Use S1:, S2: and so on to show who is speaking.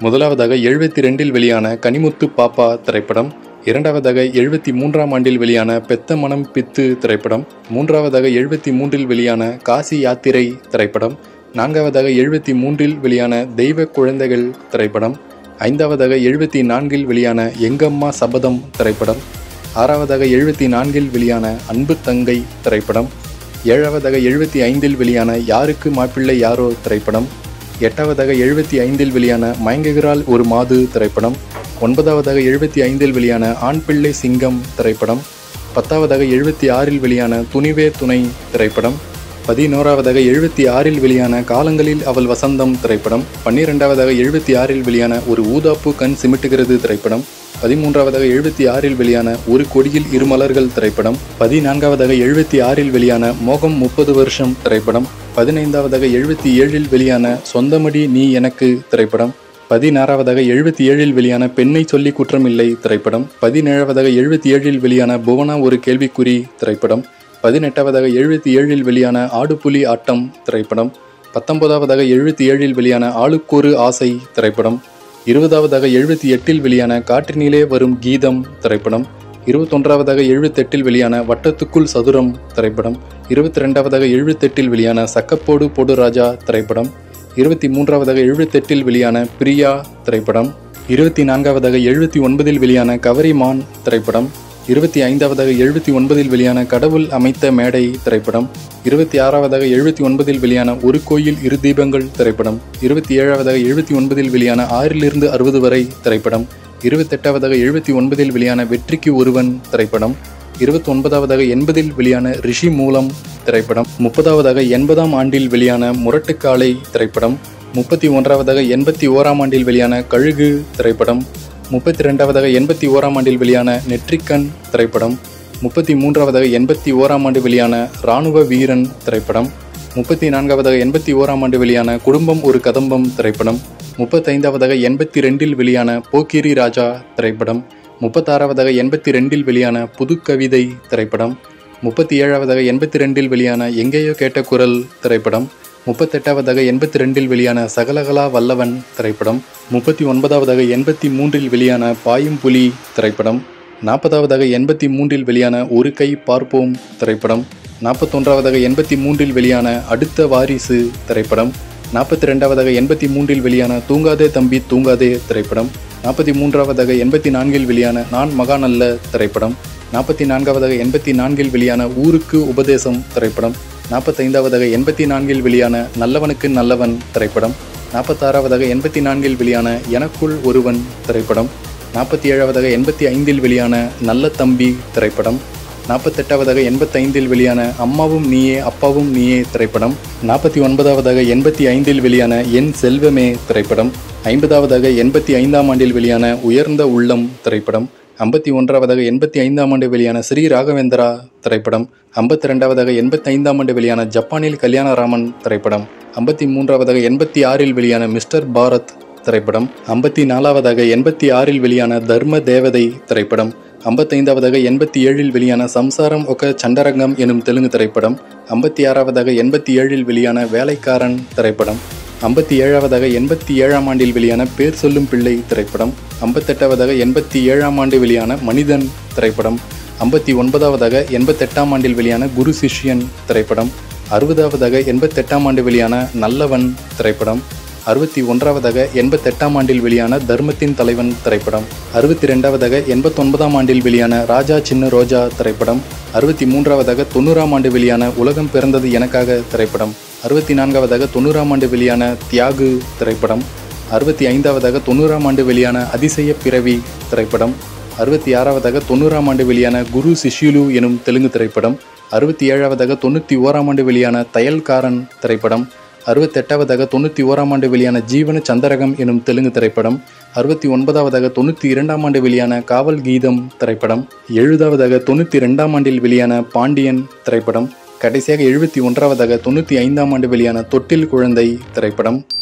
S1: முதலாவதாக எழுபத்தி ரெண்டில் வெளியான கனிமுத்து பாப்பா திரைப்படம் இரண்டாவதாக எழுபத்தி மூன்றாம் ஆண்டில் வெளியான பெத்த மனம் பித்து திரைப்படம் மூன்றாவதாக எழுபத்தி மூன்றில் வெளியான காசி யாத்திரை திரைப்படம் நான்காவதாக எழுபத்தி மூன்றில் வெளியான தெய்வ குழந்தைகள் திரைப்படம் ஐந்தாவதாக எழுபத்தி நான்கில் வெளியான எங்கம்மா சபதம் திரைப்படம் ஆறாவதாக எழுபத்தி நான்கில் வெளியான அன்பு தங்கை திரைப்படம் ஏழாவதாக எழுபத்தி ஐந்தில் வெளியான யாருக்கு மாப்பிள்ளை யாரோ திரைப்படம் எட்டாவதாக எழுபத்தி ஐந்தில் வெளியான மயங்குகிறாள் ஒரு மாது திரைப்படம் ஒன்பதாவதாக எழுபத்தி ஐந்தில் வெளியான ஆண் பிள்ளை சிங்கம் திரைப்படம் பத்தாவதாக எழுபத்தி ஆறில் வெளியான துணிவே துணை திரைப்படம் பதினோராவதாக எழுபத்தி ஆறில் வெளியான காலங்களில் அவள் வசந்தம் திரைப்படம் பன்னிரெண்டாவதாக எழுபத்தி ஆறில் வெளியான ஒரு ஊதாப்பு கண் சிமிட்டுகிறது திரைப்படம் பதிமூன்றாவதாக எழுபத்தி ஆறில் வெளியான ஒரு கொடியில் இரு மலர்கள் திரைப்படம் பதினான்காவதாக எழுபத்தி ஆறில் வெளியான மோகம் முப்பது வருஷம் திரைப்படம் பதினைந்தாவதாக எழுபத்தி ஏழில் வெளியான சொந்தமடி நீ எனக்கு திரைப்படம் பதினாறாவதாக எழுபத்தி ஏழில் வெளியான பெண்ணை சொல்லி குற்றமில்லை திரைப்படம் பதினேழாவதாக எழுபத்தி ஏழில் வெளியான புவனா ஒரு கேள்விக்குறி திரைப்படம் பதினெட்டாவதாக எழுபத்தி ஏழில் வெளியான ஆடுபுலி ஆட்டம் திரைப்படம் பத்தொன்பதாவதாக எழுபத்தி ஏழில் வெளியான ஆளுக்கொரு ஆசை திரைப்படம் இருபதாவதாக எழுபத்தி எட்டில் வெளியான காற்றினிலே வரும் கீதம் திரைப்படம் இருபத்தொன்றாவதாக எழுபத்தெட்டில் வெளியான வட்டத்துக்குள் சதுரம் திரைப்படம் இருபத்தி ரெண்டாவதாக எழுபத்தெட்டில் வெளியான சக்கப்போடு போடு ராஜா திரைப்படம் இருபத்தி மூன்றாவதாக எழுபத்தெட்டில் வெளியான பிரியா திரைப்படம் இருபத்தி நான்காவதாக எழுபத்தி ஒன்பதில் வெளியான கவரிமான் திரைப்படம் இருபத்தி ஐந்தாவதாக எழுபத்தி ஒன்பதில் வெளியான கடவுள் அமைத்த மேடை திரைப்படம் இருபத்தி ஆறாவதாக எழுபத்தி ஒன்பதில் வெளியான ஒரு கோயில் இரு தீபங்கள் திரைப்படம் இருபத்தி ஏழாவதாக எழுபத்தி ஒன்பதில் வெளியான ஆறிலிருந்து அறுபது வரை திரைப்படம் இருபத்தெட்டாவதாக எழுபத்தி ஒன்பதில் வெளியான வெற்றிக்கு ஒருவன் திரைப்படம் இருபத்தி ஒன்பதாவதாக எண்பதில் வெளியான ரிஷி மூலம் திரைப்படம் முப்பதாவதாக எண்பதாம் ஆண்டில் வெளியான முரட்டுக்காலை திரைப்படம் முப்பத்தி ஒன்றாவதாக எண்பத்தி ஓராம் ஆண்டில் வெளியான கழுகு திரைப்படம் முப்பத்தி ரெண்டாவதாக எண்பத்தி ஓராம் ஆண்டில் வெளியான நெற்றிக்கண் திரைப்படம் முப்பத்தி மூன்றாவதாக எண்பத்தி ஓராம் ஆண்டு வெளியான இராணுவ வீரன் திரைப்படம் முப்பத்தி நான்காவதாக எண்பத்தி ஓராம் ஆண்டு வெளியான குடும்பம் ஒரு கதம்பம் திரைப்படம் முப்பத்தைந்தாவதாக எண்பத்தி ரெண்டில் வெளியான போக்கிரி ராஜா திரைப்படம் முப்பத்தாறாவதாக எண்பத்தி ரெண்டில் வெளியான புது கவிதை திரைப்படம் முப்பத்தி ஏழாவதாக எண்பத்தி ரெண்டில் வெளியான எங்கேயோ கேட்ட குரல் திரைப்படம் முப்பத்தெட்டாவதாக எண்பத்தி ரெண்டில் வெளியான சகலகலா வல்லவன் திரைப்படம் முப்பத்தி ஒன்பதாவதாக எண்பத்தி மூன்றில் வெளியான பாயும் புலி திரைப்படம் நாற்பதாவதாக எண்பத்தி மூன்றில் வெளியான ஒரு கை பார்ப்போம் திரைப்படம் நாற்பத்தொன்றாவதாக எண்பத்தி மூன்றில் வெளியான அடுத்த வாரிசு திரைப்படம் நாற்பத்தி ரெண்டாவதாக எண்பத்தி மூன்றில் வெளியான தூங்காதே தம்பி தூங்காதே திரைப்படம் நாற்பத்தி மூன்றாவதாக எண்பத்தி நான்கில் வெளியான நான் மகாநல்ல திரைப்படம் நாற்பத்தி நான்காவதாக எண்பத்தி நான்கில் வெளியான ஊருக்கு உபதேசம் திரைப்படம் நாற்பத்தைந்தாவதாக எண்பத்தி நான்கில் வெளியான நல்லவனுக்கு நல்லவன் திரைப்படம் நாற்பத்தாறாவதாக எண்பத்தி நான்கில் வெளியான எனக்குள் ஒருவன் திரைப்படம் நாற்பத்தி ஏழாவதாக எண்பத்தி ஐந்தில் வெளியான நல்ல தம்பி திரைப்படம் நாற்பத்தெட்டாவதாக எண்பத்தைந்தில் வெளியான அம்மாவும் நீயே அப்பாவும் நீயே திரைப்படம் நாற்பத்தி ஒன்பதாவதாக எண்பத்தி ஐந்தில் வெளியான என் செல்வமே திரைப்படம் ஐம்பதாவதாக எண்பத்தி ஐந்தாம் ஆண்டில் வெளியான உயர்ந்த உள்ளம் திரைப்படம் ஐம்பத்தி ஒன்றாவதாக எண்பத்தி ஐந்தாம் ஆண்டு வெளியான ஸ்ரீ ராகவேந்திரா திரைப்படம் ஐம்பத்தி ரெண்டாவதாக எண்பத்தி ஐந்தாம் ஆண்டு வெளியான ஜப்பானில் கல்யாணராமன் திரைப்படம் ஐம்பத்தி மூன்றாவதாக எண்பத்தி ஆறில் வெளியான மிஸ்டர் பாரத் திரைப்படம் ஐம்பத்தி நாலாவதாக எண்பத்தி ஆறில் வெளியான தர்ம தேவதை திரைப்படம் ஐம்பத்தைந்தாவதாக எண்பத்தி ஏழில் வெளியான சம்சாரம் ஒக்க சண்டரங்கம் எனும் தெலுங்கு திரைப்படம் ஐம்பத்தி ஆறாவதாக எண்பத்தி ஏழில் வெளியான வேலைக்காரன் திரைப்படம் ஐம்பத்தி ஏழாவதாக எண்பத்தி ஏழாம் ஆண்டில் வெளியான பேர் சொல்லும் பிள்ளை திரைப்படம் ஐம்பத்தெட்டாவதாக எண்பத்தி ஏழாம் ஆண்டு வெளியான மனிதன் திரைப்படம் ஐம்பத்தி ஒன்பதாவதாக எண்பத்தெட்டாம் ஆண்டில் வெளியான குரு சிஷ்யன் திரைப்படம் அறுபதாவதாக எண்பத்தெட்டாம் ஆண்டு வெளியான நல்லவன் திரைப்படம் அறுபத்தி ஒன்றாவதாக எண்பத்தெட்டாம் ஆண்டில் வெளியான தர்மத்தின் தலைவன் திரைப்படம் அறுபத்தி ரெண்டாவதாக எண்பத்தொன்பதாம் ஆண்டில் வெளியான ராஜா சின்ன ரோஜா திரைப்படம் அறுபத்தி மூன்றாவதாக தொண்ணூறாம் ஆண்டு வெளியான உலகம் பிறந்தது எனக்காக திரைப்படம் அறுபத்தி நான்காவதாக தொண்ணூறாம் ஆண்டு வெளியான தியாகு திரைப்படம் அறுபத்தி ஐந்தாவதாக தொண்ணூறாம் ஆண்டு வெளியான அதிசய பிறவி திரைப்படம் அறுபத்தி ஆறாவதாக தொண்ணூறாம் ஆண்டு வெளியான குரு சிஷ்யுலு எனும் தெலுங்கு திரைப்படம் அறுபத்தி ஏழாவதாக தொண்ணூற்றி ஓராம் ஆண்டு வெளியான தையல்காரன் திரைப்படம் அறுபத்தெட்டாவதாக தொண்ணூற்றி ஓராம் ஆண்டு வெளியான ஜீவன சந்தரகம் எனும் தெலுங்கு திரைப்படம் அறுபத்தி ஒன்பதாவதாக தொண்ணூற்றி இரண்டாம் ஆண்டு வெளியான காவல் கீதம் திரைப்படம் எழுபதாவதாக தொண்ணூற்றி ரெண்டாம் ஆண்டில் வெளியான பாண்டியன் திரைப்படம் கடைசியாக எழுபத்தி ஒன்றாவதாக தொண்ணூற்றி ஐந்தாம் ஆண்டு வெளியான தொட்டில் குழந்தை திரைப்படம்